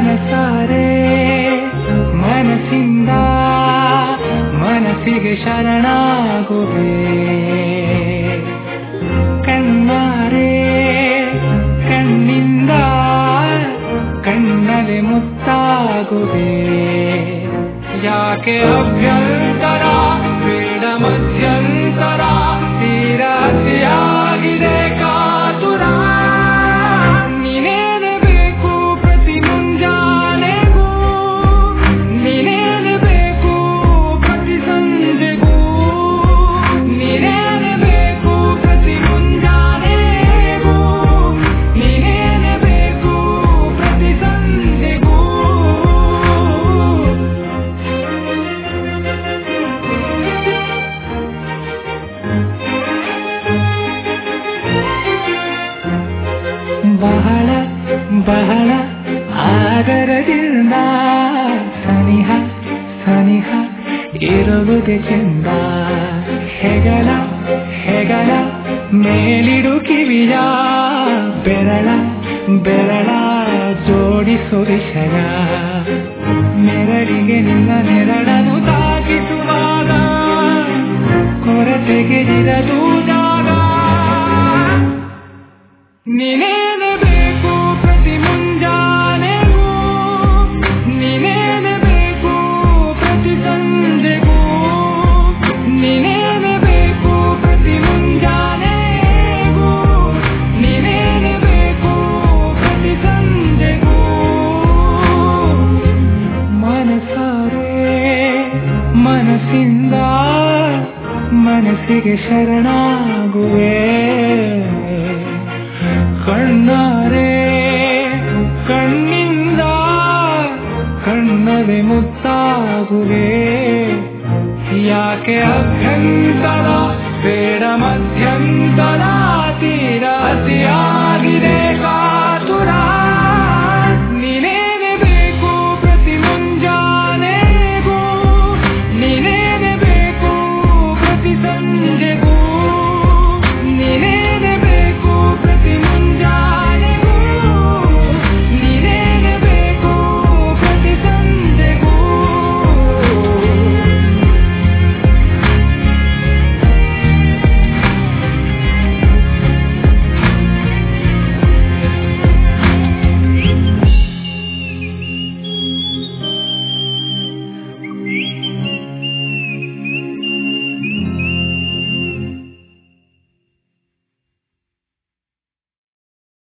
ಮನಸಾರೆ ಮನಸ್ಸಿಂದ ಮನಸ್ಸಿಗೆ ಶರಣಾಗುವೆ ಕಣ್ಣಾರೆ ಕಣ್ಣಿಂದ ಕಣ್ಣಲೆ ಮುತ್ತಾಗುವೆ ಯಾಕೆ ಅಭ್ಯಂತರ ಬೇಡ ಮಧ್ಯಂತರ ತೀರ ಹಸಿಯಾಗಿದೆ ಕಾತುರ ನೀನೇನೆ ಬೇಕು ಪ್ರತಿ ಮುಂಜಾನೆಗೂ ನೀನೇನೆ ಬೇಕು ಪ್ರತಿ ಸಂಜೆಗೂ ನೀನೇನೆ ಬೇಕು ಪ್ರತಿ ಮುಂಜಾನೆಗೂ ನೀನೇನೆ ಬೇಕು ಪ್ರತಿ ಸಂಜೆಗೂ ಬಹಳ ಬಹಳ ಆದರದಿಂದ ಸನಿಹ ಸನಿಹ ಇರುವುದೇ ಚೆಂದ ಹೆಗಲ ಹೆಗಲ ಮೇಲಿಡು ಕಿವಿಯ ಬೆರಳ ಬೆರಳ ಜೋಡಿಸು ವಿಷಯ ನೆರಳಿಗೆ ನಿನ್ನ ನೆರಳನ್ನು ತಾಗಿಸುವಾಗ ಕೊರತೆಗೆ ಇರದು ಜಾಗ ನೀನೇನೆ ಬೇಕು ಪ್ರತಿ ಮುಂಜಾನೆಗೂ ನೀನೇನೆ ಬೇಕು ಪ್ರತಿ ಸಂಜೆಗೂ ನೀನೇನೆ ಬೇಕು ಪ್ರತಿ ಮುಂಜಾನೆಗೂ ನೀನೇನೆ ಬೇಕು ಪ್ರತಿ ಸಂಜೆಗೂ ಮನಸಾರೆ ಮನಸ್ಸಿಂದ ಮನಸ್ಸಿಗೆ ಶರಣಾಗುವೆ ಕಣ್ಣಾರೆ ಕಣ್ಣಿಂದ ಕಣ್ಣದೆ ಮುತ್ತಾಗುವೆ ಯಾಕೆ ಅಭ್ಯಂತರ ಬೇಡ ಮಧ್ಯಂತರ ತೀರ ಹಸಿಯ